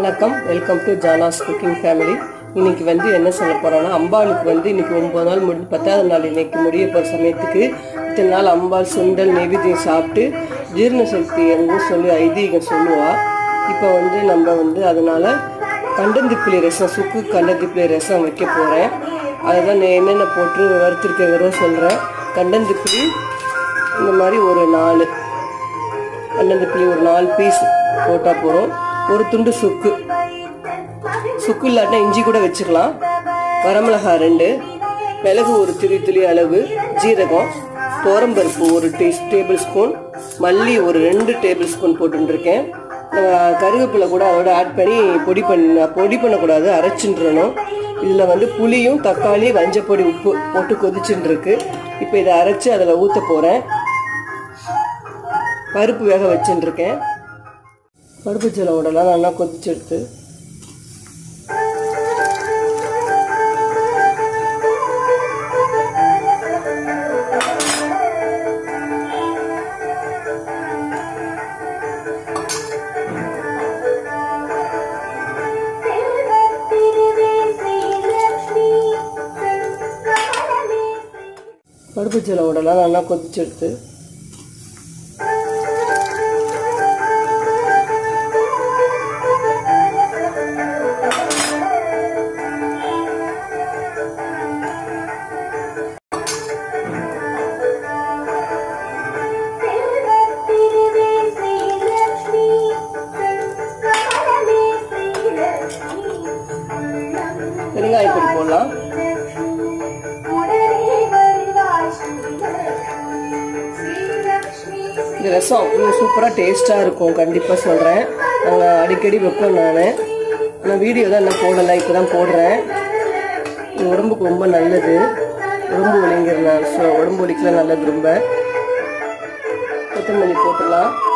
வணக்கம் welcome to Jana's cooking family இன்னைக்கு வந்து என்ன சொல்ல போறோம்னா அம்பாளுக்கு வந்து இன்னைக்கு ஒன்பது நாள் முடிஞ்சு பத்தாவது நாள் இன்னைக்கு முடிய போகிற சமயத்துக்கு இத்தனை நாள் அம்பாள் சுண்டல் நெய்வேத்தியம் சாப்பிட்டு ஜீரண சக்தி எங்கும் சொல்லி ஐதீகம் சொல்லுவா இப்போ வந்து நம்ம வந்து அதனால கண்டந்திப்பிளி ரசம் சுக்கு கண்டந்திப்பிளி ரசம் வைக்க போகிறேன் அதுதான் நான் என்னென்ன போட்டு வறுத்துருக்கிறத சொல்கிறேன் கண்டந்திப்பிளி இந்த மாதிரி ஒரு நாலு கண்டந்திப்பிளி ஒரு நாலு பீஸ் போட்டால் போகிறோம் ஒரு துண்டு சுக்கு சுக்கு இல்லாட்டினா இஞ்சி கூட வச்சுக்கலாம் வரமிளகா ரெண்டு மிளகு ஒரு துளி துளி அளவு ஜீரகம் துவரம்பருப்பு ஒரு டீ டேபிள் ஸ்பூன் மல்லி ஒரு ரெண்டு டேபிள் ஸ்பூன் போட்டுருக்கேன் கருவேப்பிலை கூட அதோட ஆட் பண்ணி பொடி பண்ண பொடி பண்ணக்கூடாது அரைச்சுன்றணும் இதில் வந்து புளியும் தக்காளி வஞ்சப்பொடி உப்பு போட்டு கொதிச்சுட்டு இருக்கு இப்போ இதை அரைச்சு அதில் ஊற்ற போகிறேன் பருப்பு வேக வச்சுட்டு இருக்கேன் பருப்பு ஜலம் விடலாம் நல்லா கொதிச்செடுத்து பருப்பு ஜலம் விடலாம் நல்லா கொதிச்செடுத்து பெருங்காயப்பொடி போடலாம் இந்த ரசம் அவ்வளோ சூப்பராக டேஸ்ட்டாக இருக்கும் கண்டிப்பாக சொல்கிறேன் நாங்கள் அடிக்கடி வைப்போம் நான் ஆனால் வீடியோ தான் இன்னும் போடலை இப்போ தான் போடுறேன் இது உடம்புக்கு ரொம்ப நல்லது உடம்பு வலிங்கிறதுனால ஸோ உடம்பு வலிக்கெலாம் நல்லது ரொம்ப கொத்தமல்லி போட்டுடலாம்